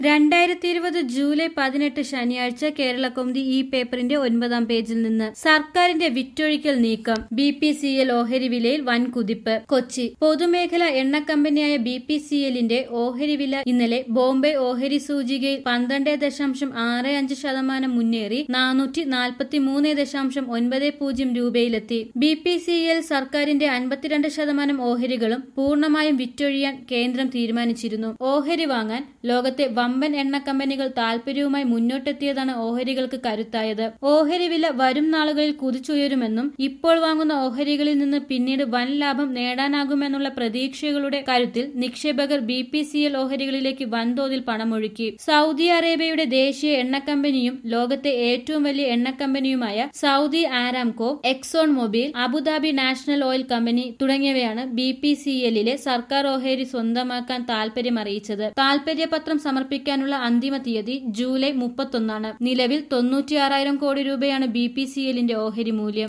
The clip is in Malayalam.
രണ്ടായിരത്തി ഇരുപത് ജൂലൈ പതിനെട്ട് ശനിയാഴ്ച കേരള കൗമുദി ഈ പേപ്പറിന്റെ ഒൻപതാം പേജിൽ നിന്ന് സർക്കാരിന്റെ വിറ്റൊഴിക്കൽ നീക്കം ബി പി സി എൽ ഓഹരി വിലയിൽ വൻ കുതിപ്പ് കൊച്ചി പൊതുമേഖലാ എണ്ണ കമ്പനിയായ ബി പി സി എല്ലിന്റെ ഓഹരി വില ഇന്നലെ ബോംബെ ഓഹരി സൂചികയിൽ പന്ത്രണ്ട് ദശാംശം ആറ് അഞ്ച് ശതമാനം മുന്നേറി നാനൂറ്റി നാൽപ്പത്തി മൂന്ന് ദശാംശം ഒൻപത് പൂജ്യം രൂപയിലെത്തി ബി പി സി എൽ സർക്കാരിന്റെ അൻപത്തിരണ്ട് ശതമാനം ഓഹരികളും പൂർണ്ണമായും വിറ്റൊഴിയാൻ കേന്ദ്രം തീരുമാനിച്ചിരുന്നു ഓഹരി വാങ്ങാൻ ലോകത്തെ വമ്പൻ എണ്ണ കമ്പനികൾ താൽപര്യവുമായി മുന്നോട്ടെത്തിയതാണ് ഓഹരികൾക്ക് കരുത്തായത് ഓഹരി വില വരും നാളുകളിൽ കുതിച്ചുയരുമെന്നും ഇപ്പോൾ വാങ്ങുന്ന ഓഹരികളിൽ നിന്ന് പിന്നീട് വൻ ലാഭം നേടാനാകുമെന്നുള്ള പ്രതീക്ഷകളുടെ കരുത്തിൽ നിക്ഷേപകർ ബി പി സി എൽ ഓഹരികളിലേക്ക് വൻതോതിൽ പണമൊഴുക്കി സൗദി അറേബ്യയുടെ ദേശീയ എണ്ണ കമ്പനിയും ലോകത്തെ ഏറ്റവും വലിയ എണ്ണ കമ്പനിയുമായ Saudi Aramco Exxon Mobil Abu Dhabi National Oil Company തുടങ്ങിയവയാണ് ബി പി സി എല്ലിലെ സർക്കാർ ഓഹരി സ്വന്തമാക്കാൻ താൽപര്യം അറിയിച്ചത് താൽപര്യപത്രം സമർപ്പിക്കാനുള്ള അന്തിമ തീയതി ജൂലൈ മുപ്പത്തൊന്നാണ് നിലവിൽ തൊണ്ണൂറ്റിയാറായിരം കോടി രൂപയാണ് ബി പി സി എല്ലിന്റെ ഓഹരി മൂല്യം